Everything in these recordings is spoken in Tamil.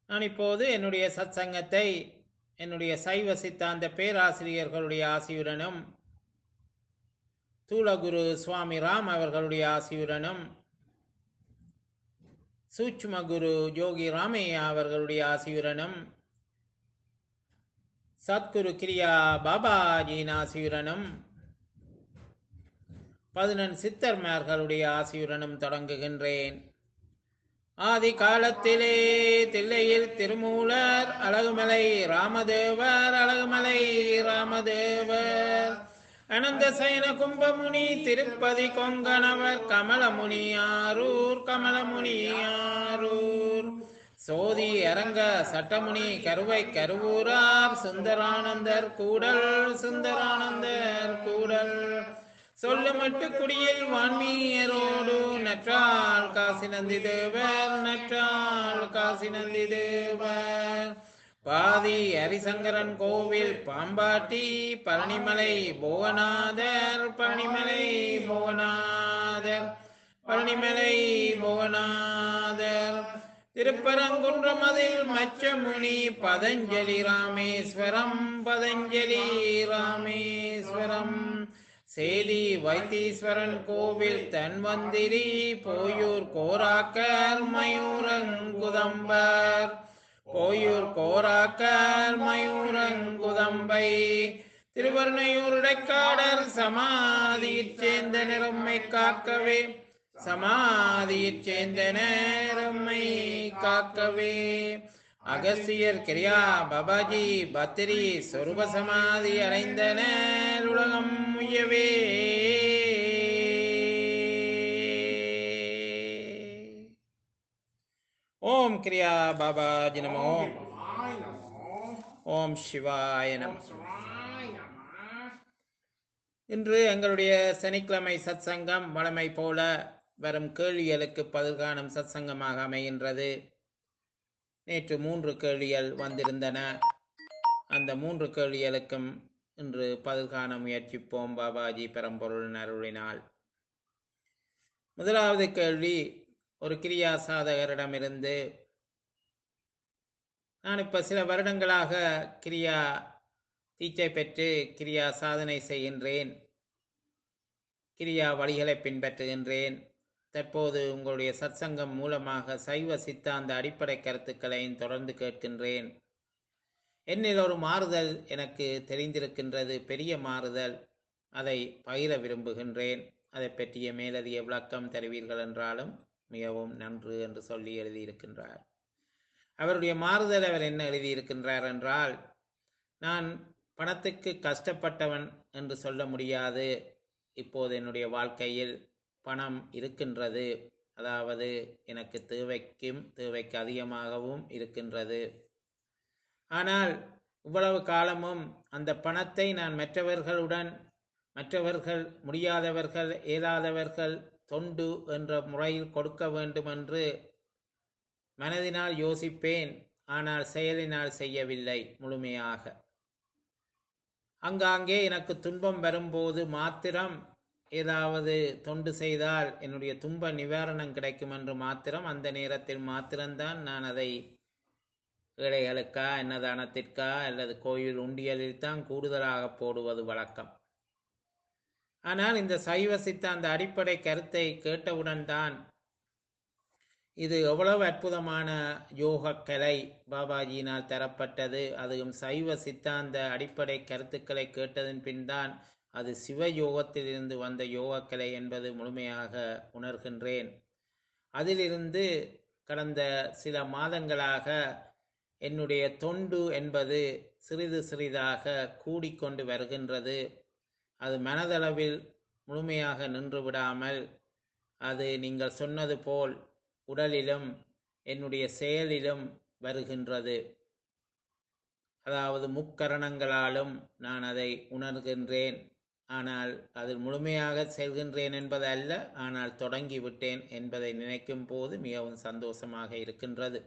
நான் இப்போது என்னுடைய சத்சங்கத்தை என்னுடைய சைவ சித்தாந்த பேராசிரியர்களுடைய ஆசியுடனும் தூளகுரு சுவாமி ராம் அவர்களுடைய ஆசியுடனும் சூட்சும குரு யோகி ராமையா அவர்களுடைய ஆசியுடனும் சத்குரு கிரியா பாபாஜியின் ஆசியுடனும் பதினெண் சித்தர்மார்களுடைய ஆசியுடனும் தொடங்குகின்றேன் ஆதி காலத்திலே தில்லையில் திருமூலர் அழகுமலை ராமதேவர் அழகுமலை ராமதேவர் அனந்த சயன கும்பமுனி திருப்பதி கொங்கணவர் கமலமுனி ஆரூர் கமலமுனி ஆரூர் சோதி அரங்க சட்டமுனி கருவை கருவூரார் சுந்தரானந்தர் கூடல் சுந்தரானந்தர் கூடல் சொல்லுமட்டு குடியில் வான்மீயரோடு நற்றால் காசி நந்தி தேவர் நற்றால் காசி நந்தி தேவர் பாதி ஹரிசங்கரன் கோவில் பாம்பாட்டி பழனிமலை புவனாதர் பழனிமலை புவனாதர் பழனிமலை புவனாதர் திருப்பரங்குன்றம் அதில் மச்சமுனி பதஞ்சலி ராமேஸ்வரம் பதஞ்சலி ராமேஸ்வரம் சேதி வைத்தீஸ்வரன் கோவில் தன்வந்திரி போயூர் கோராக்கர் மயூரங்குதம்பர் போயூர் கோராக்கர் மயூரங்குதம்பை திருவர்ணையூருடைக்காடர் சமாதியிற் சேர்ந்த நிறம்மை காக்கவே சமாதியிற் சேர்ந்த நேரம்மை காக்கவே அகசியர் கிரியா பாபாஜி பத்திரி சொருப சமாதி அடைந்தனர் உலகம் முயவே ஓம் கிரியா பாபாஜி நமோ ஓம் சிவாய நம இன்று எங்களுடைய சனிக்கிழமை சத்சங்கம் வழமை போல வரும் கேள்விகளுக்கு பதில் காணும் சத்சங்கமாக அமைகின்றது நேற்று மூன்று கேள்விகள் வந்திருந்தன அந்த மூன்று கேள்விகளுக்கும் இன்று பதில் காண முயற்சிப்போம் பாபாஜி பெரம்பொருள் அருளினால் முதலாவது கேள்வி ஒரு கிரியா சாதகரிடமிருந்து நான் இப்ப சில வருடங்களாக கிரியா தீட்சை பெற்று கிரியா சாதனை செய்கின்றேன் கிரியா வழிகளை பின்பற்றுகின்றேன் தற்போது உங்களுடைய சத்சங்கம் மூலமாக சைவ சித்தாந்த அடிப்படை கருத்துக்களையும் தொடர்ந்து கேட்கின்றேன் என்னில் ஒரு மாறுதல் எனக்கு தெரிந்திருக்கின்றது பெரிய மாறுதல் அதை பகிர விரும்புகின்றேன் அதை பற்றிய மேலதிக விளக்கம் தருவீர்கள் என்றாலும் மிகவும் நன்று என்று சொல்லி எழுதியிருக்கின்றார் அவருடைய மாறுதல் அவர் என்ன எழுதியிருக்கின்றார் என்றால் நான் பணத்துக்கு கஷ்டப்பட்டவன் என்று சொல்ல முடியாது இப்போது என்னுடைய வாழ்க்கையில் பணம் இருக்கின்றது அதாவது எனக்கு தேவைக்கும் தேவைக்கு அதிகமாகவும் இருக்கின்றது ஆனால் இவ்வளவு காலமும் அந்த பணத்தை நான் மற்றவர்களுடன் மற்றவர்கள் முடியாதவர்கள் இயலாதவர்கள் தொண்டு என்ற முறையில் கொடுக்க வேண்டும் என்று மனதினால் யோசிப்பேன் ஆனால் செயலினால் செய்யவில்லை முழுமையாக அங்காங்கே எனக்கு துன்பம் வரும்போது மாத்திரம் ஏதாவது தொண்டு செய்தால் என்னுடைய துன்ப நிவாரணம் கிடைக்கும் என்று மாத்திரம் அந்த நேரத்தில் மாத்திரம்தான் நான் அதை ஏழைகளுக்கா அன்னதானத்திற்கா அல்லது கோயில் உண்டியலில் தான் கூடுதலாக போடுவது வழக்கம் ஆனால் இந்த சைவ சித்தாந்த அடிப்படை கருத்தை கேட்டவுடன் தான் இது எவ்வளவு அற்புதமான யோக கலை பாபாஜியினால் தரப்பட்டது அதுவும் சைவ சித்தாந்த அடிப்படை கருத்துக்களை கேட்டதன் பின் தான் அது சிவ யோகத்திலிருந்து வந்த யோகக்கலை என்பது முழுமையாக உணர்கின்றேன் அதிலிருந்து கடந்த சில மாதங்களாக என்னுடைய தொண்டு என்பது சிறிது சிறிதாக கூடிக்கொண்டு வருகின்றது அது மனதளவில் முழுமையாக நின்று விடாமல் அது நீங்கள் சொன்னது போல் உடலிலும் என்னுடைய செயலிலும் வருகின்றது அதாவது முக்கரணங்களாலும் நான் அதை உணர்கின்றேன் ஆனால் அதில் முழுமையாக செல்கின்றேன் என்பது அல்ல ஆனால் தொடங்கி விட்டேன் என்பதை நினைக்கும் போது மிகவும் சந்தோஷமாக இருக்கின்றது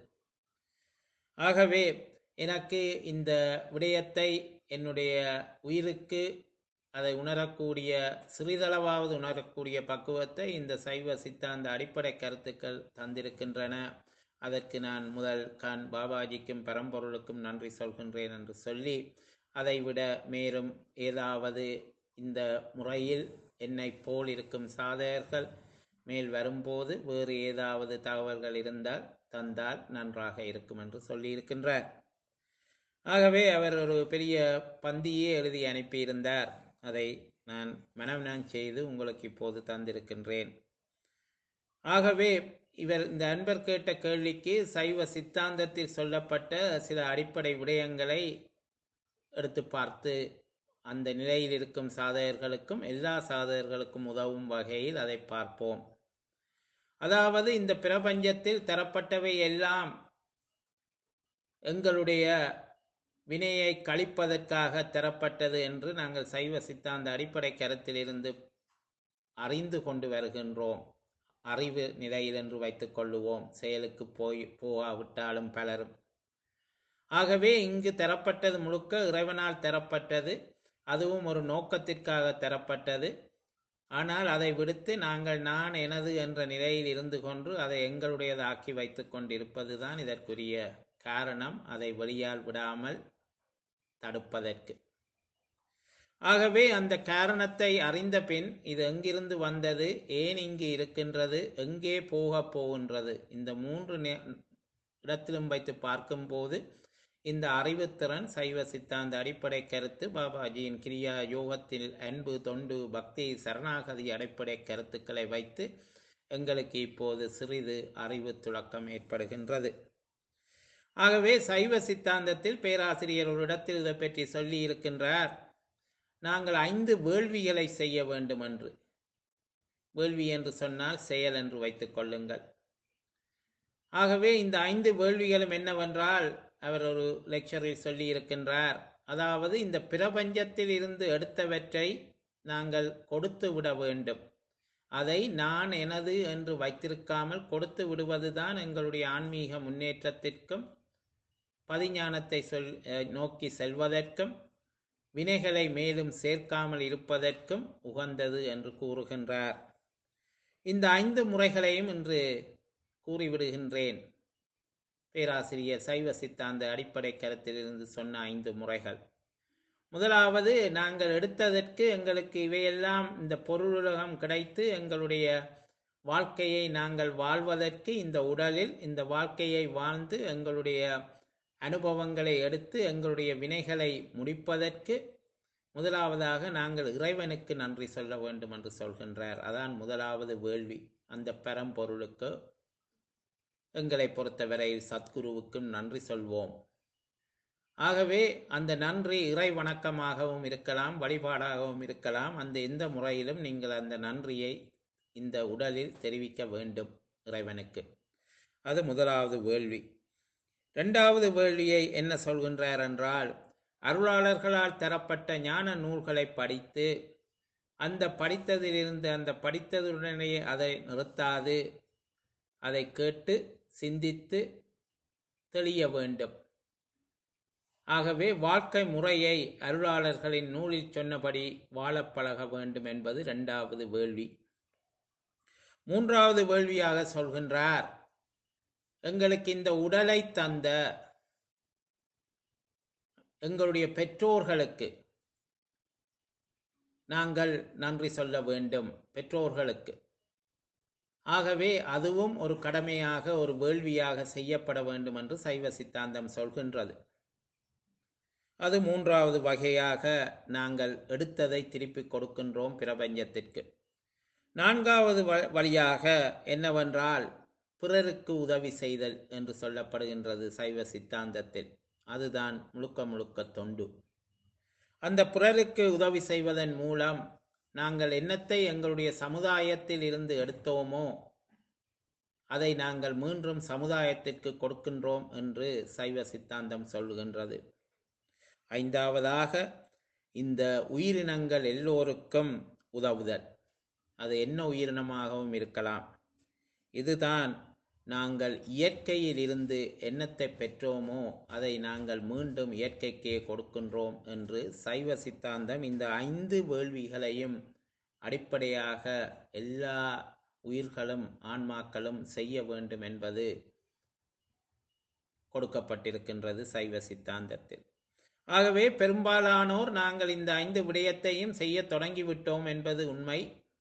ஆகவே எனக்கு இந்த விடயத்தை என்னுடைய உயிருக்கு அதை உணரக்கூடிய சிறிதளவாவது உணரக்கூடிய பக்குவத்தை இந்த சைவ சித்தாந்த அடிப்படை கருத்துக்கள் தந்திருக்கின்றன அதற்கு நான் முதல் கான் பாபாஜிக்கும் பரம்பொருளுக்கும் நன்றி சொல்கின்றேன் என்று சொல்லி அதைவிட மேலும் ஏதாவது இந்த முறையில் என்னை போல் இருக்கும் சாதகர்கள் மேல் வரும்போது வேறு ஏதாவது தகவல்கள் இருந்தால் தந்தால் நன்றாக இருக்கும் என்று சொல்லியிருக்கின்றார் ஆகவே அவர் ஒரு பெரிய பந்தியே எழுதி அனுப்பியிருந்தார் அதை நான் மனநம் செய்து உங்களுக்கு இப்போது தந்திருக்கின்றேன் ஆகவே இவர் இந்த அன்பர் கேட்ட கேள்விக்கு சைவ சித்தாந்தத்தில் சொல்லப்பட்ட சில அடிப்படை விடயங்களை எடுத்து பார்த்து அந்த நிலையில் இருக்கும் சாதகர்களுக்கும் எல்லா சாதகர்களுக்கும் உதவும் வகையில் அதை பார்ப்போம் அதாவது இந்த பிரபஞ்சத்தில் தரப்பட்டவை எல்லாம் எங்களுடைய வினையை கழிப்பதற்காக தரப்பட்டது என்று நாங்கள் சைவ சித்தாந்த அடிப்படை கருத்திலிருந்து அறிந்து கொண்டு வருகின்றோம் அறிவு நிலையில் என்று வைத்துக் கொள்ளுவோம் செயலுக்கு போய் போகாவிட்டாலும் பலரும் ஆகவே இங்கு தரப்பட்டது முழுக்க இறைவனால் தரப்பட்டது அதுவும் ஒரு நோக்கத்திற்காக தரப்பட்டது ஆனால் அதை விடுத்து நாங்கள் நான் எனது என்ற நிலையில் இருந்து கொண்டு அதை எங்களுடையதாக்கி வைத்துக் கொண்டிருப்பதுதான் இதற்குரிய காரணம் அதை வெளியால் விடாமல் தடுப்பதற்கு ஆகவே அந்த காரணத்தை அறிந்த பின் இது எங்கிருந்து வந்தது ஏன் இங்கு இருக்கின்றது எங்கே போக போகின்றது இந்த மூன்று இடத்திலும் வைத்து பார்க்கும்போது இந்த அறிவுத்திறன் சைவ சித்தாந்த அடிப்படை கருத்து பாபாஜியின் கிரியா யோகத்தில் அன்பு தொண்டு பக்தி சரணாகதி அடிப்படை கருத்துக்களை வைத்து எங்களுக்கு இப்போது சிறிது அறிவு துளக்கம் ஏற்படுகின்றது ஆகவே சைவ சித்தாந்தத்தில் பேராசிரியர் ஒரு இடத்தில் இதை பற்றி சொல்லி இருக்கின்றார் நாங்கள் ஐந்து வேள்விகளை செய்ய வேண்டும் என்று வேள்வி என்று சொன்னால் செயல் என்று வைத்துக் கொள்ளுங்கள் ஆகவே இந்த ஐந்து வேள்விகளும் என்னவென்றால் அவர் ஒரு லெக்சரில் சொல்லி இருக்கின்றார் அதாவது இந்த பிரபஞ்சத்தில் இருந்து எடுத்தவற்றை நாங்கள் கொடுத்து விட வேண்டும் அதை நான் எனது என்று வைத்திருக்காமல் கொடுத்து விடுவதுதான் எங்களுடைய ஆன்மீக முன்னேற்றத்திற்கும் பதிஞானத்தை சொல் நோக்கி செல்வதற்கும் வினைகளை மேலும் சேர்க்காமல் இருப்பதற்கும் உகந்தது என்று கூறுகின்றார் இந்த ஐந்து முறைகளையும் இன்று கூறிவிடுகின்றேன் பேராசிரியர் சைவ சித்தாந்த அடிப்படை கருத்திலிருந்து சொன்ன ஐந்து முறைகள் முதலாவது நாங்கள் எடுத்ததற்கு எங்களுக்கு இவையெல்லாம் இந்த பொருளுலகம் கிடைத்து எங்களுடைய வாழ்க்கையை நாங்கள் வாழ்வதற்கு இந்த உடலில் இந்த வாழ்க்கையை வாழ்ந்து எங்களுடைய அனுபவங்களை எடுத்து எங்களுடைய வினைகளை முடிப்பதற்கு முதலாவதாக நாங்கள் இறைவனுக்கு நன்றி சொல்ல வேண்டும் என்று சொல்கின்றார் அதான் முதலாவது வேள்வி அந்த பரம்பொருளுக்கு எங்களை பொறுத்தவரையில் சத்குருவுக்கும் நன்றி சொல்வோம் ஆகவே அந்த நன்றி இறை வணக்கமாகவும் இருக்கலாம் வழிபாடாகவும் இருக்கலாம் அந்த எந்த முறையிலும் நீங்கள் அந்த நன்றியை இந்த உடலில் தெரிவிக்க வேண்டும் இறைவனுக்கு அது முதலாவது வேள்வி இரண்டாவது வேள்வியை என்ன சொல்கின்றார் என்றால் அருளாளர்களால் தரப்பட்ட ஞான நூல்களை படித்து அந்த படித்ததிலிருந்து அந்த படித்ததுடனே அதை நிறுத்தாது அதை கேட்டு சிந்தித்து தெளிய வேண்டும் ஆகவே வாழ்க்கை முறையை அருளாளர்களின் நூலில் சொன்னபடி வாழப் பழக வேண்டும் என்பது இரண்டாவது வேள்வி மூன்றாவது வேள்வியாக சொல்கின்றார் எங்களுக்கு இந்த உடலை தந்த எங்களுடைய பெற்றோர்களுக்கு நாங்கள் நன்றி சொல்ல வேண்டும் பெற்றோர்களுக்கு ஆகவே அதுவும் ஒரு கடமையாக ஒரு வேள்வியாக செய்யப்பட வேண்டும் என்று சைவ சித்தாந்தம் சொல்கின்றது அது மூன்றாவது வகையாக நாங்கள் எடுத்ததை திருப்பி கொடுக்கின்றோம் பிரபஞ்சத்திற்கு நான்காவது வழியாக என்னவென்றால் பிறருக்கு உதவி செய்தல் என்று சொல்லப்படுகின்றது சைவ சித்தாந்தத்தில் அதுதான் முழுக்க முழுக்க தொண்டு அந்த பிறருக்கு உதவி செய்வதன் மூலம் நாங்கள் என்னத்தை எங்களுடைய சமுதாயத்தில் இருந்து எடுத்தோமோ அதை நாங்கள் மீண்டும் சமுதாயத்திற்கு கொடுக்கின்றோம் என்று சைவ சித்தாந்தம் சொல்லுகின்றது ஐந்தாவதாக இந்த உயிரினங்கள் எல்லோருக்கும் உதவுதல் அது என்ன உயிரினமாகவும் இருக்கலாம் இதுதான் நாங்கள் இயற்கையில் இருந்து எண்ணத்தை பெற்றோமோ அதை நாங்கள் மீண்டும் இயற்கைக்கே கொடுக்கின்றோம் என்று சைவ சித்தாந்தம் இந்த ஐந்து வேள்விகளையும் அடிப்படையாக எல்லா உயிர்களும் ஆன்மாக்களும் செய்ய வேண்டும் என்பது கொடுக்கப்பட்டிருக்கின்றது சைவ சித்தாந்தத்தில் ஆகவே பெரும்பாலானோர் நாங்கள் இந்த ஐந்து விடயத்தையும் செய்ய தொடங்கிவிட்டோம் என்பது உண்மை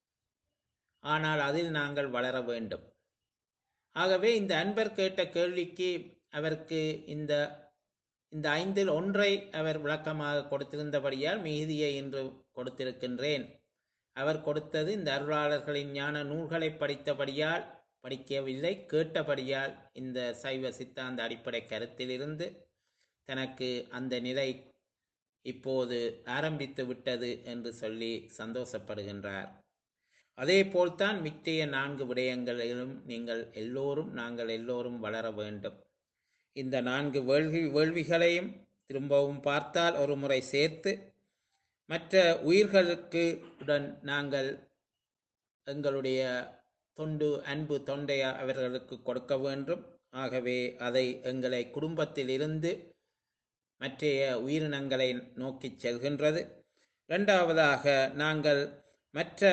ஆனால் அதில் நாங்கள் வளர வேண்டும் ஆகவே இந்த அன்பர் கேட்ட கேள்விக்கு அவருக்கு இந்த இந்த ஐந்தில் ஒன்றை அவர் விளக்கமாக கொடுத்திருந்தபடியால் மீதியை இன்று கொடுத்திருக்கின்றேன் அவர் கொடுத்தது இந்த அருளாளர்களின் ஞான நூல்களை படித்தபடியால் படிக்கவில்லை கேட்டபடியால் இந்த சைவ சித்தாந்த அடிப்படை கருத்திலிருந்து தனக்கு அந்த நிலை இப்போது ஆரம்பித்து விட்டது என்று சொல்லி சந்தோஷப்படுகின்றார் அதே போல்தான் மித்தைய நான்கு விடயங்களிலும் நீங்கள் எல்லோரும் நாங்கள் எல்லோரும் வளர வேண்டும் இந்த நான்கு வேள்வி வேள்விகளையும் திரும்பவும் பார்த்தால் ஒரு முறை சேர்த்து மற்ற உயிர்களுக்கு உடன் நாங்கள் எங்களுடைய தொண்டு அன்பு தொண்டை அவர்களுக்கு கொடுக்க வேண்டும் ஆகவே அதை எங்களை குடும்பத்தில் இருந்து மற்றைய உயிரினங்களை நோக்கி செல்கின்றது இரண்டாவதாக நாங்கள் மற்ற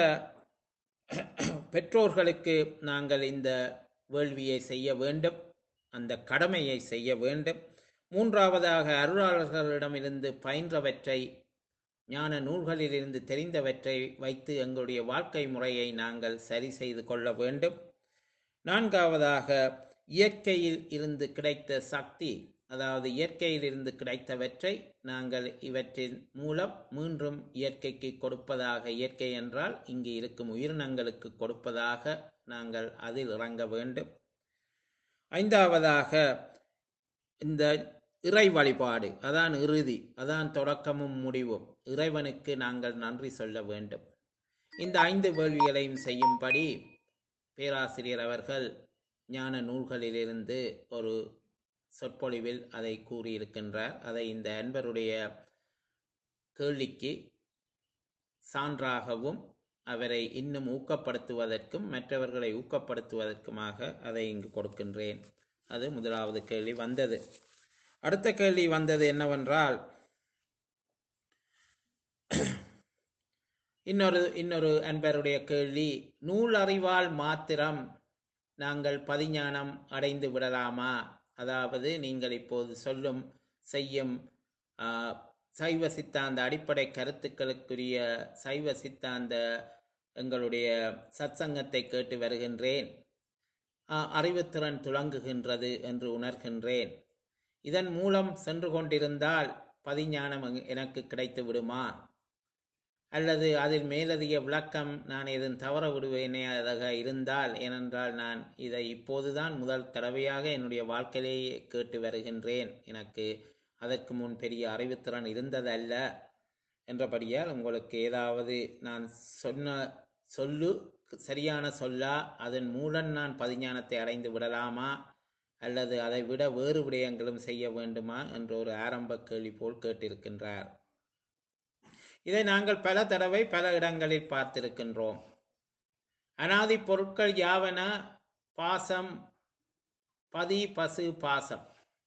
பெற்றோர்களுக்கு நாங்கள் இந்த வேள்வியை செய்ய வேண்டும் அந்த கடமையை செய்ய வேண்டும் மூன்றாவதாக அருளாளர்களிடமிருந்து பயின்றவற்றை ஞான நூல்களிலிருந்து தெரிந்தவற்றை வைத்து எங்களுடைய வாழ்க்கை முறையை நாங்கள் சரி செய்து கொள்ள வேண்டும் நான்காவதாக இயற்கையில் இருந்து கிடைத்த சக்தி அதாவது இயற்கையில் இருந்து கிடைத்தவற்றை நாங்கள் இவற்றின் மூலம் மீண்டும் இயற்கைக்கு கொடுப்பதாக இயற்கை என்றால் இங்கு இருக்கும் உயிரினங்களுக்கு கொடுப்பதாக நாங்கள் அதில் இறங்க வேண்டும் ஐந்தாவதாக இந்த இறை வழிபாடு அதான் இறுதி அதான் தொடக்கமும் முடிவும் இறைவனுக்கு நாங்கள் நன்றி சொல்ல வேண்டும் இந்த ஐந்து வேள்விகளையும் செய்யும்படி பேராசிரியர் அவர்கள் ஞான நூல்களிலிருந்து ஒரு சொற்பொழிவில் அதை கூறியிருக்கின்றார் அதை இந்த அன்பருடைய கேள்விக்கு சான்றாகவும் அவரை இன்னும் ஊக்கப்படுத்துவதற்கும் மற்றவர்களை ஊக்கப்படுத்துவதற்குமாக அதை இங்கு கொடுக்கின்றேன் அது முதலாவது கேள்வி வந்தது அடுத்த கேள்வி வந்தது என்னவென்றால் இன்னொரு இன்னொரு அன்பருடைய கேள்வி நூல் அறிவால் மாத்திரம் நாங்கள் பதிஞானம் அடைந்து விடலாமா அதாவது நீங்கள் இப்போது சொல்லும் செய்யும் ஆ, சைவ சித்தாந்த அடிப்படை கருத்துக்களுக்குரிய சைவ சித்தாந்த எங்களுடைய சத்சங்கத்தை கேட்டு வருகின்றேன் ஆ, அறிவுத்திறன் துளங்குகின்றது என்று உணர்கின்றேன் இதன் மூலம் சென்று கொண்டிருந்தால் பதிஞானம் எங்க- எனக்கு கிடைத்து விடுமா அல்லது அதில் மேலதிக விளக்கம் நான் எதுவும் தவற விடுவேனேயாக இருந்தால் ஏனென்றால் நான் இதை இப்போதுதான் முதல் தடவையாக என்னுடைய வாழ்க்கையிலேயே கேட்டு வருகின்றேன் எனக்கு அதற்கு முன் பெரிய அறிவுத்திறன் இருந்ததல்ல என்றபடியால் உங்களுக்கு ஏதாவது நான் சொன்ன சொல்லு சரியான சொல்லா அதன் மூலம் நான் பதிஞானத்தை அடைந்து விடலாமா அல்லது அதை விட வேறு விடயங்களும் செய்ய வேண்டுமா என்ற ஒரு ஆரம்ப கேள்வி போல் கேட்டிருக்கின்றார் இதை நாங்கள் பல தடவை பல இடங்களில் பார்த்திருக்கின்றோம் அனாதி பொருட்கள் யாவன பாசம் பதி பசு பாசம்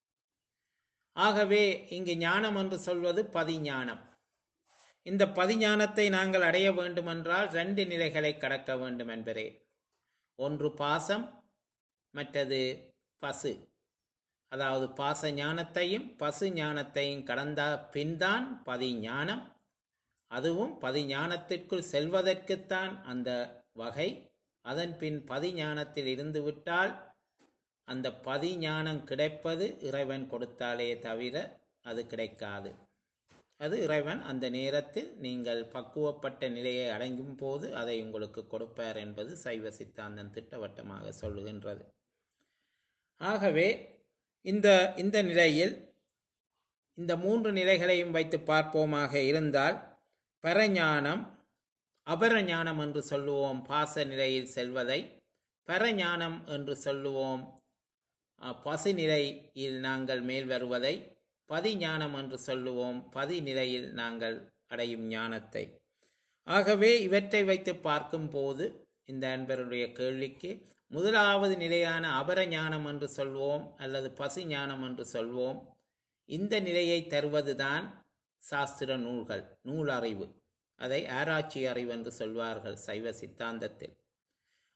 ஆகவே இங்கு ஞானம் என்று சொல்வது பதிஞானம் இந்த பதிஞானத்தை நாங்கள் அடைய வேண்டுமென்றால் ரெண்டு நிலைகளை கடக்க வேண்டும் என்பதே ஒன்று பாசம் மற்றது பசு அதாவது பாச ஞானத்தையும் பசு ஞானத்தையும் கடந்த பின்தான் பதிஞானம் அதுவும் பதிஞானத்திற்குள் செல்வதற்குத்தான் அந்த வகை அதன் பின் பதிஞானத்தில் இருந்து விட்டால் அந்த பதிஞானம் கிடைப்பது இறைவன் கொடுத்தாலே தவிர அது கிடைக்காது அது இறைவன் அந்த நேரத்தில் நீங்கள் பக்குவப்பட்ட நிலையை அடையும் போது அதை உங்களுக்கு கொடுப்பார் என்பது சைவ சித்தாந்தம் திட்டவட்டமாக சொல்லுகின்றது ஆகவே இந்த இந்த நிலையில் இந்த மூன்று நிலைகளையும் வைத்து பார்ப்போமாக இருந்தால் பரஞானம் அபரஞானம் என்று சொல்லுவோம் பாச நிலையில் செல்வதை பரஞானம் என்று சொல்லுவோம் அஹ், பசு நிலையில் நாங்கள் மேல் வருவதை பதிஞானம் என்று சொல்லுவோம் பதி நிலையில் நாங்கள் அடையும் ஞானத்தை ஆகவே இவற்றை வைத்து பார்க்கும்போது இந்த அன்பருடைய கேள்விக்கு முதலாவது நிலையான அபரஞானம் என்று சொல்வோம் அல்லது பசு ஞானம் என்று சொல்வோம் இந்த நிலையை தருவதுதான் சாஸ்திர நூல்கள் நூல் அறிவு அதை ஆராய்ச்சி அறிவு என்று சொல்வார்கள் சைவ சித்தாந்தத்தில்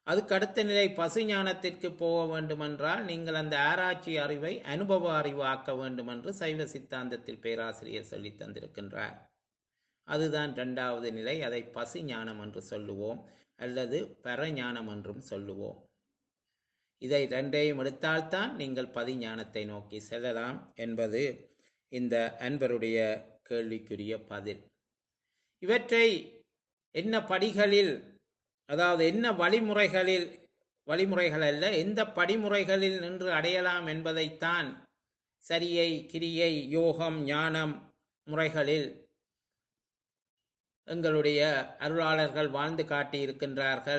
அதுக்கு அடுத்த நிலை பசு ஞானத்திற்கு போக வேண்டுமென்றால் நீங்கள் அந்த ஆராய்ச்சி அறிவை அனுபவ அறிவு ஆக்க வேண்டும் என்று சைவ சித்தாந்தத்தில் பேராசிரியர் சொல்லி தந்திருக்கின்றார் அதுதான் இரண்டாவது நிலை அதை பசு ஞானம் என்று சொல்லுவோம் அல்லது பரஞானம் என்றும் சொல்லுவோம் இதை ரெண்டையும் எடுத்தால்தான் நீங்கள் பதிஞானத்தை நோக்கி செல்லலாம் என்பது இந்த அன்பருடைய கேள்விக்குரிய பதில் இவற்றை என்ன படிகளில் அதாவது என்ன வழிமுறைகளில் வழிமுறைகள் அல்ல எந்த படிமுறைகளில் நின்று அடையலாம் என்பதைத்தான் சரியை கிரியை யோகம் ஞானம் முறைகளில் எங்களுடைய அருளாளர்கள் வாழ்ந்து காட்டியிருக்கின்றார்கள்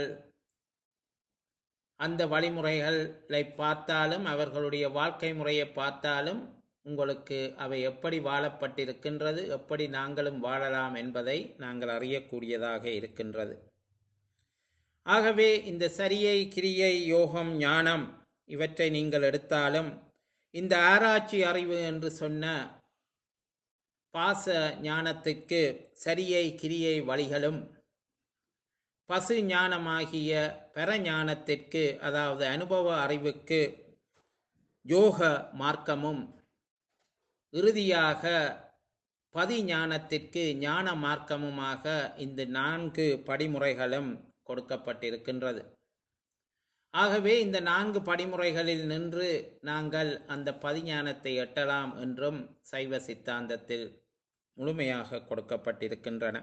அந்த வழிமுறைகளை பார்த்தாலும் அவர்களுடைய வாழ்க்கை முறையை பார்த்தாலும் உங்களுக்கு அவை எப்படி வாழப்பட்டிருக்கின்றது எப்படி நாங்களும் வாழலாம் என்பதை நாங்கள் அறியக்கூடியதாக இருக்கின்றது ஆகவே இந்த சரியை கிரியை யோகம் ஞானம் இவற்றை நீங்கள் எடுத்தாலும் இந்த ஆராய்ச்சி அறிவு என்று சொன்ன பாச ஞானத்துக்கு சரியை கிரியை வழிகளும் பசு ஞானமாகிய பரஞானத்திற்கு அதாவது அனுபவ அறிவுக்கு யோக மார்க்கமும் இறுதியாக பதிஞானத்திற்கு ஞான மார்க்கமுமாக இந்த நான்கு படிமுறைகளும் கொடுக்கப்பட்டிருக்கின்றது ஆகவே இந்த நான்கு படிமுறைகளில் நின்று நாங்கள் அந்த பதிஞானத்தை எட்டலாம் என்றும் சைவ சித்தாந்தத்தில் முழுமையாக கொடுக்கப்பட்டிருக்கின்றன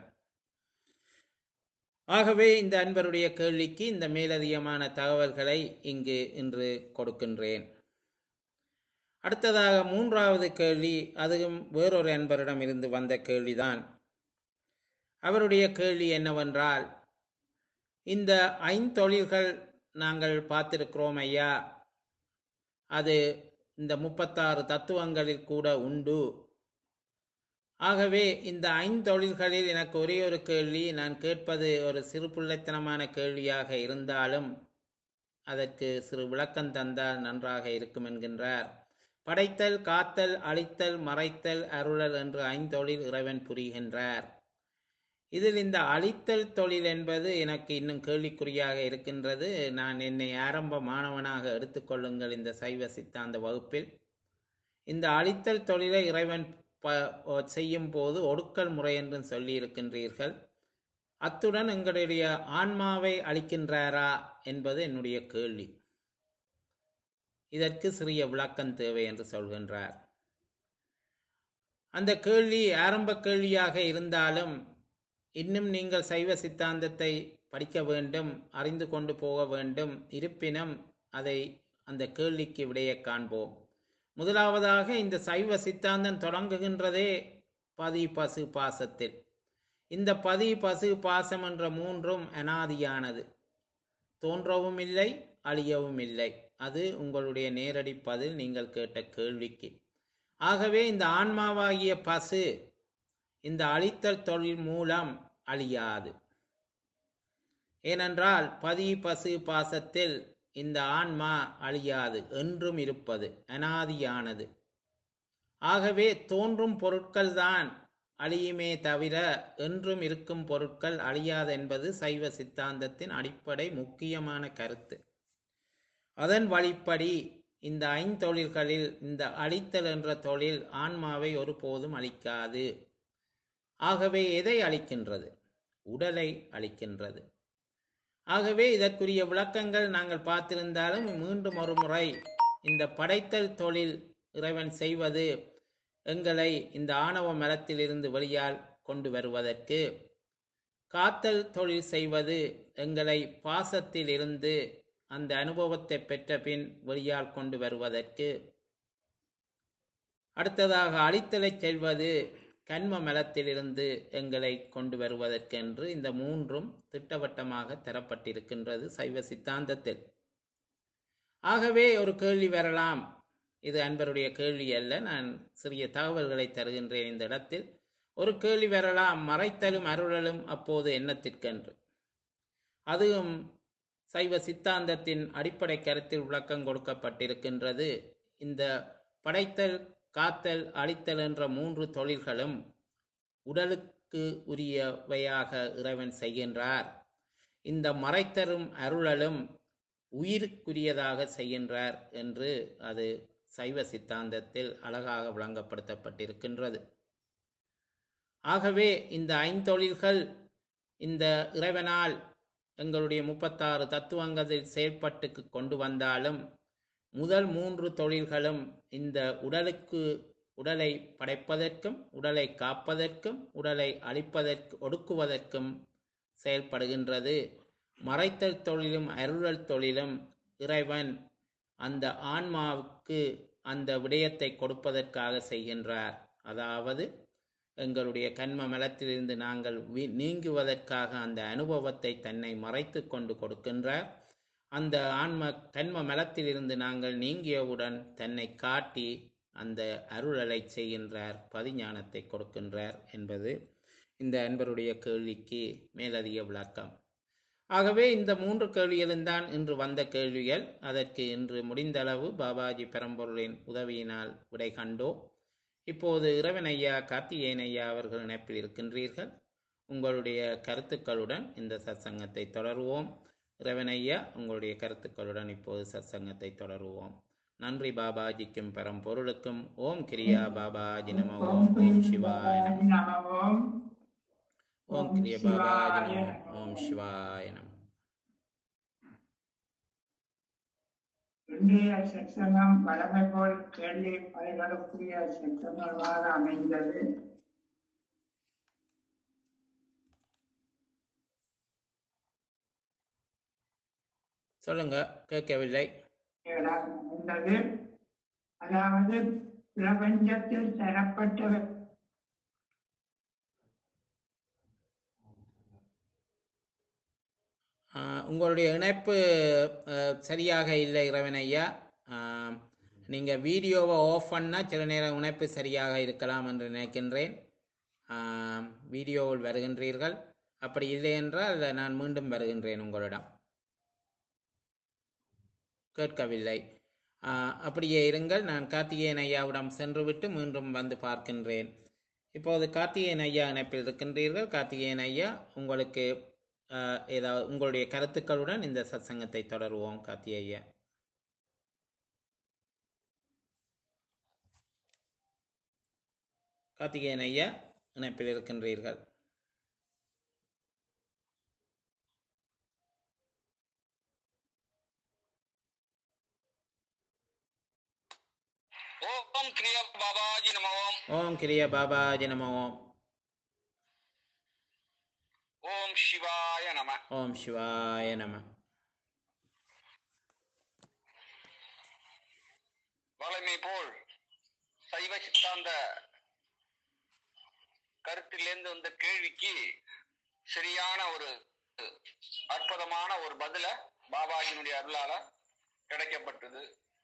ஆகவே இந்த அன்பருடைய கேள்விக்கு இந்த மேலதிகமான தகவல்களை இங்கு இன்று கொடுக்கின்றேன் அடுத்ததாக மூன்றாவது கேள்வி அதுவும் வேறொரு அன்பரிடம் இருந்து வந்த கேள்விதான் அவருடைய கேள்வி என்னவென்றால் இந்த ஐந்தொழில்கள் நாங்கள் பார்த்திருக்கிறோம் ஐயா அது இந்த முப்பத்தாறு தத்துவங்களில் கூட உண்டு ஆகவே இந்த ஐந்தொழில்களில் எனக்கு ஒரே ஒரு கேள்வி நான் கேட்பது ஒரு சிறு பிள்ளைத்தனமான கேள்வியாக இருந்தாலும் அதற்கு சிறு விளக்கம் தந்தால் நன்றாக இருக்கும் என்கின்றார் படைத்தல் காத்தல் அழித்தல் மறைத்தல் அருளல் என்று ஐந்தொழில் இறைவன் புரிகின்றார் இதில் இந்த அழித்தல் தொழில் என்பது எனக்கு இன்னும் கேள்விக்குறியாக இருக்கின்றது நான் என்னை ஆரம்ப மாணவனாக எடுத்துக்கொள்ளுங்கள் இந்த சைவ சித்தாந்த வகுப்பில் இந்த அழித்தல் தொழிலை இறைவன் ப செய்யும் போது ஒடுக்கல் முறை என்றும் சொல்லி இருக்கின்றீர்கள் அத்துடன் எங்களுடைய ஆன்மாவை அளிக்கின்றாரா என்பது என்னுடைய கேள்வி இதற்கு சிறிய விளக்கம் தேவை என்று சொல்கின்றார் அந்த கேள்வி ஆரம்ப கேள்வியாக இருந்தாலும் இன்னும் நீங்கள் சைவ சித்தாந்தத்தை படிக்க வேண்டும் அறிந்து கொண்டு போக வேண்டும் இருப்பினும் அதை அந்த கேள்விக்கு விடையை காண்போம் முதலாவதாக இந்த சைவ சித்தாந்தம் தொடங்குகின்றதே பதி பசு பாசத்தில் இந்த பதி பசு பாசம் என்ற மூன்றும் அனாதியானது தோன்றவும் இல்லை அழியவும் இல்லை அது உங்களுடைய நேரடி பதில் நீங்கள் கேட்ட கேள்விக்கு ஆகவே இந்த ஆன்மாவாகிய பசு இந்த அழித்தல் தொழில் மூலம் அழியாது ஏனென்றால் பதி பசு பாசத்தில் இந்த ஆன்மா அழியாது என்றும் இருப்பது அனாதியானது ஆகவே தோன்றும் பொருட்கள் தான் அழியுமே தவிர என்றும் இருக்கும் பொருட்கள் அழியாது என்பது சைவ சித்தாந்தத்தின் அடிப்படை முக்கியமான கருத்து அதன் வழிப்படி இந்த ஐந்தொழில்களில் இந்த அழித்தல் என்ற தொழில் ஆன்மாவை ஒருபோதும் அழிக்காது ஆகவே எதை அளிக்கின்றது உடலை அளிக்கின்றது ஆகவே இதற்குரிய விளக்கங்கள் நாங்கள் பார்த்திருந்தாலும் மீண்டும் ஒரு முறை இந்த படைத்தல் தொழில் இறைவன் செய்வது எங்களை இந்த ஆணவ மலத்திலிருந்து வெளியால் கொண்டு வருவதற்கு காத்தல் தொழில் செய்வது எங்களை பாசத்தில் இருந்து அந்த அனுபவத்தை பெற்ற பின் வெளியால் கொண்டு வருவதற்கு அடுத்ததாக அழித்தலை செல்வது கண்ம மலத்திலிருந்து எங்களை கொண்டு வருவதற்கென்று இந்த மூன்றும் திட்டவட்டமாக தரப்பட்டிருக்கின்றது சைவ சித்தாந்தத்தில் ஆகவே ஒரு கேள்வி வரலாம் இது அன்பருடைய கேள்வி அல்ல நான் சிறிய தகவல்களை தருகின்றேன் இந்த இடத்தில் ஒரு கேள்வி வரலாம் மறைத்தலும் அருளலும் அப்போது எண்ணத்திற்கென்று அதுவும் சைவ சித்தாந்தத்தின் அடிப்படை கருத்தில் விளக்கம் கொடுக்கப்பட்டிருக்கின்றது இந்த படைத்தல் காத்தல் அழித்தல் என்ற மூன்று தொழில்களும் உடலுக்கு உரியவையாக இறைவன் செய்கின்றார் இந்த மறைத்தரும் அருளலும் உயிருக்குரியதாக செய்கின்றார் என்று அது சைவ சித்தாந்தத்தில் அழகாக விளங்கப்படுத்தப்பட்டிருக்கின்றது ஆகவே இந்த ஐந்தொழில்கள் இந்த இறைவனால் எங்களுடைய முப்பத்தாறு தத்துவங்களில் செயல்பட்டுக்கு கொண்டு வந்தாலும் முதல் மூன்று தொழில்களும் இந்த உடலுக்கு உடலை படைப்பதற்கும் உடலை காப்பதற்கும் உடலை அழிப்பதற்கு ஒடுக்குவதற்கும் செயல்படுகின்றது மறைத்தல் தொழிலும் அருளல் தொழிலும் இறைவன் அந்த ஆன்மாவுக்கு அந்த விடயத்தை கொடுப்பதற்காக செய்கின்றார் அதாவது எங்களுடைய கண்ம மலத்திலிருந்து நாங்கள் வி- நீங்குவதற்காக அந்த அனுபவத்தை தன்னை மறைத்து கொண்டு கொடுக்கின்றார் அந்த ஆன்ம கண்ம மலத்திலிருந்து நாங்கள் நீங்கியவுடன் தன்னை காட்டி அந்த அருளலை செய்கின்றார் பதிஞானத்தை கொடுக்கின்றார் என்பது இந்த அன்பருடைய கேள்விக்கு மேலதிக விளக்கம் ஆகவே இந்த மூன்று கேள்விகளும் தான் இன்று வந்த கேள்விகள் அதற்கு இன்று முடிந்தளவு பாபாஜி பெரம்பொருளின் உதவியினால் விடை கண்டோம் இப்போது இறைவன் ஐயா கார்த்திகேயன் ஐயா அவர்கள் இணைப்பில் இருக்கின்றீர்கள் உங்களுடைய கருத்துக்களுடன் இந்த சத்சங்கத்தை தொடருவோம் இறைவன் ஐயா உங்களுடைய கருத்துக்களுடன் இப்போது சத்சங்கத்தை தொடருவோம் நன்றி பாபாஜிக்கும் பரம்பொருளுக்கும் ஓம் கிரியா பாபாஜி நம ஓம் ஓம் சிவாய நம ஓம் ஓம் கிரிய பாபாஜி நம ஓம் சிவாய நம இன்றைய சத்சங்கம் வழமை போல் கேள்வி பதில்களுக்குரிய சத்சங்கமாக அமைந்தது சொல்லுங்க கேட்கவில்லை இடம் அமைந்தது அதாவது பிரபஞ்சத்தில் தரப்பட்ட ஆஹ் உங்களுடைய இணைப்பு அஹ், சரியாக இல்லை இறைவன் ஐயா ஆஹ், நீங்க வீடியோவை ஆஃப் பண்ணா சில நேரம் இணைப்பு சரியாக இருக்கலாம் என்று நினைக்கின்றேன் ஆஹ், வீடியோவில் வருகின்றீர்கள் அப்படி இல்லை என்றால் நான் மீண்டும் வருகின்றேன் உங்களிடம் கேட்கவில்லை ஆஹ், அப்படியே இருங்கள் நான் கார்த்திகேயன் ஐயாவிடம் சென்றுவிட்டு மீண்டும் வந்து பார்க்கின்றேன் இப்போது கார்த்திகேயன் ஐயா இணைப்பில் இருக்கின்றீர்கள் கார்த்திகேயன் ஐயா உங்களுக்கு ஆஹ், ஏதாவது உங்களுடைய கருத்துக்களுடன் இந்த சத்சங்கத்தை தொடருவோம் கார்த்திகேய ஐயா கார்த்திகேயன் ஐயா இணைப்பில் இருக்கின்றீர்கள் ஓம் கிரியா பாபாஜி நம ஓம் ஓம் கிரிய பாபாஜி நம ஓம் ஓம் சிவாய நம ஓம் சிவாய நம வளமை போல் சைவ சித்தாந்த கருத்திலிருந்து வந்த கேள்விக்கு சரியான ஒரு அற்புதமான ஒரு பதில பாபாஜியினுடைய அருளால கிடைக்கப்பட்டது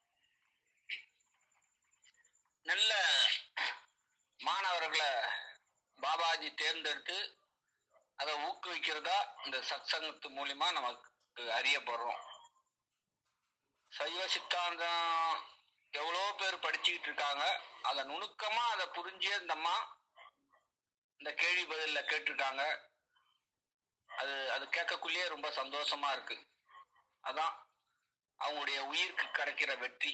நல்ல மாணவர்களை பாபாஜி தேர்ந்தெடுத்து அதை ஊக்குவிக்கிறதா இந்த சத்சங்கத்து மூலியமா நமக்கு அறியப்படுறோம் சைவ சித்தாந்தம் எவ்வளோ பேர் படிச்சுக்கிட்டு இருக்காங்க அதை நுணுக்கமா அதை புரிஞ்சு இந்த அம்மா இந்த கேள்வி பதில்ல கேட்டிருக்காங்க அது அது கேட்கக்குள்ளேயே ரொம்ப சந்தோஷமா இருக்கு அதான் அவங்களுடைய உயிருக்கு கிடைக்கிற வெற்றி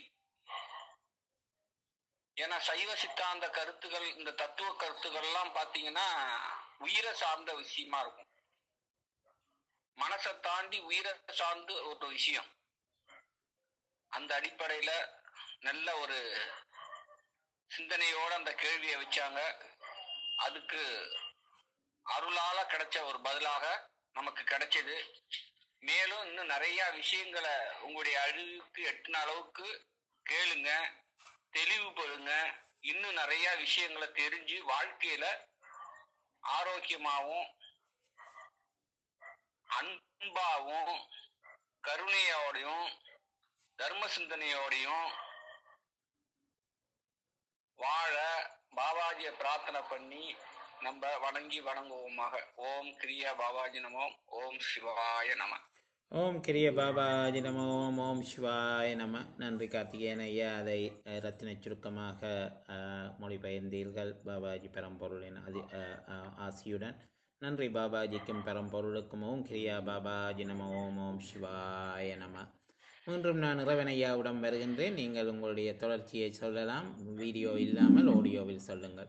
ஏன்னா சைவ சித்தாந்த கருத்துக்கள் இந்த தத்துவ கருத்துக்கள் எல்லாம் பாத்தீங்கன்னா உயிரை சார்ந்த விஷயமா இருக்கும் மனசை தாண்டி உயிரை சார்ந்து ஒரு விஷயம் அந்த அடிப்படையில நல்ல ஒரு சிந்தனையோட அந்த கேள்வியை வச்சாங்க அதுக்கு அருளால கிடைச்ச ஒரு பதிலாக நமக்கு கிடைச்சது மேலும் இன்னும் நிறைய விஷயங்களை உங்களுடைய அறிவுக்கு எட்டின அளவுக்கு கேளுங்க தெளிவுபடுங்க இன்னும் நிறைய விஷயங்களை தெரிஞ்சு வாழ்க்கையில ஆரோக்கியமாவும் அன்பாவும் கருணையோடையும் தர்ம சிந்தனையோடையும் வாழ பாபாஜியை பிரார்த்தனை பண்ணி நம்ம வணங்கி வணங்குவோமாக ஓம் கிரியா பாபாஜி நமோம் ஓம் சிவாய நம ஓம் கிரிய பாபாஜி நம ஓம் ஓம் சிவாய நம நன்றி கார்த்திகேயன் ஐயா அதை அஹ், ரத்தின சுருக்கமாக அஹ், மொழிபெயர்ந்தீர்கள் பாபாஜி பரம்பொருளின் அதி அஹ், அஹ், ஆசியுடன் நன்றி பாபாஜிக்கும் பரம்பொருளுக்கும் ஓம் கிரியா பாபாஜி நம ஓம் ஓம் சிவாய நம மீண்டும் நான் இறைவனையாவிடம் வருகின்றேன் நீங்கள் உங்களுடைய தொடர்ச்சியை சொல்லலாம் வீடியோ இல்லாமல் ஆடியோவில் சொல்லுங்கள்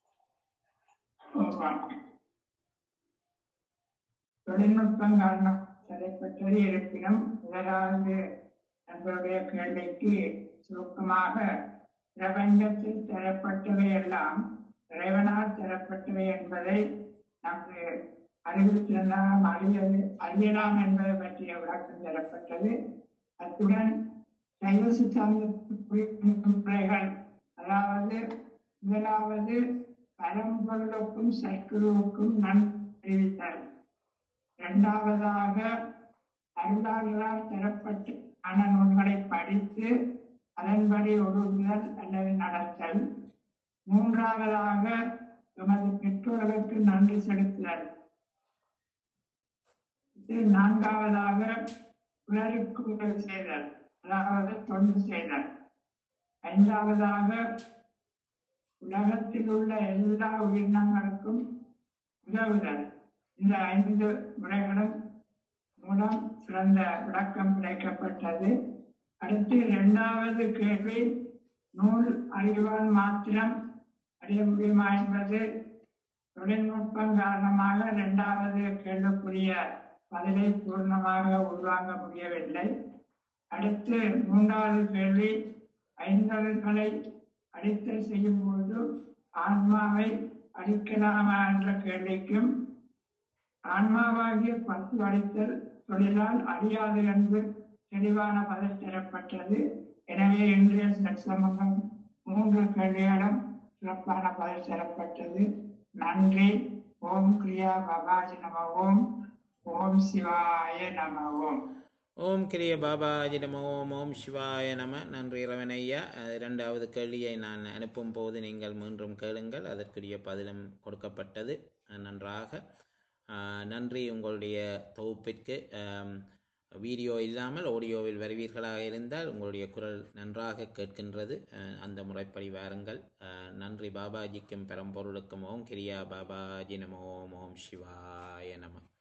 தொழில்நுட்பம் காரணம் தடைப்பட்டது இருப்பினும் முதலாவது நம்மளுடைய கேள்விக்கு சுருக்கமாக பிரபஞ்சத்தில் தரப்பட்டவை எல்லாம் இறைவனால் தரப்பட்டவை என்பதை நமக்கு அறிவித்திருந்தாலும் அறியது அறியலாம் என்பதை பற்றிய விளக்கம் தரப்பட்டது அத்துடன் சைவ சித்தாந்த முறைகள் அதாவது முதலாவது பரம்பொருளுக்கும் சற்குருவுக்கும் நன்றி இரண்டாவதாக அருளாளரால் தரப்பட்ட ஆன நூல்களை படித்து அதன்படி ஒழுங்குதல் அல்லது நடத்தல் மூன்றாவதாக எமது பெற்றோர்களுக்கு நன்றி செலுத்துதல் இது நான்காவதாக பிறருக்கு உதவி செய்தல் அதாவது தொண்டு செய்தல் ஐந்தாவதாக உலகத்தில் உள்ள எல்லா உயிரினங்களுக்கும் உதவுதல் இந்த ஐந்து முறைகளும் மூலம் சிறந்த விளக்கம் கிடைக்கப்பட்டது அடுத்து இரண்டாவது கேள்வி நூல் அறிவால் மாத்திரம் அறிய முடியுமா என்பது தொழில்நுட்பம் காரணமாக இரண்டாவது கேள்விக்குரிய பதிலை பூர்ணமாக உள்வாங்க முடியவில்லை அடுத்து மூன்றாவது கேள்வி ஐந்தல்களை அடித்தல் செய்யும் போது ஆன்மாவை அழிக்கலாமா என்ற கேள்விக்கும் ஆன்மாவாகிய பத்து அடித்தல் தொழிலால் அழியாது என்று தெளிவான பதில் தரப்பட்டது எனவே இன்றைய சற்சமூகம் மூன்று கேள்விகளும் சிறப்பான பதில் தரப்பட்டது நன்றி ஓம் கிரியா பாபாஜி நம ஓம் ஓம் சிவாய நம ஓம் ஓம் கிரிய பாபாஜி நம ஓம் ஓம் சிவாய நம நன்றி இறைவனையா அஹ், இரண்டாவது கேள்வியை நான் அனுப்பும் போது நீங்கள் மீண்டும் கேளுங்கள் அதற்குரிய பதிலும் கொடுக்கப்பட்டது அஹ், நன்றாக அஹ், நன்றி உங்களுடைய தொகுப்பிற்கு அம், வீடியோ இல்லாமல் ஆடியோவில் வருவீர்களாக இருந்தால் உங்களுடைய குரல் நன்றாக கேட்கின்றது அஹ், அந்த முறைப்படி வாருங்கள் அஹ், நன்றி பாபாஜிக்கும் பெரம்பொருளுக்கும் ஓம் கிரியா பாபாஜி நம ஓம் ஓம் சிவாய நம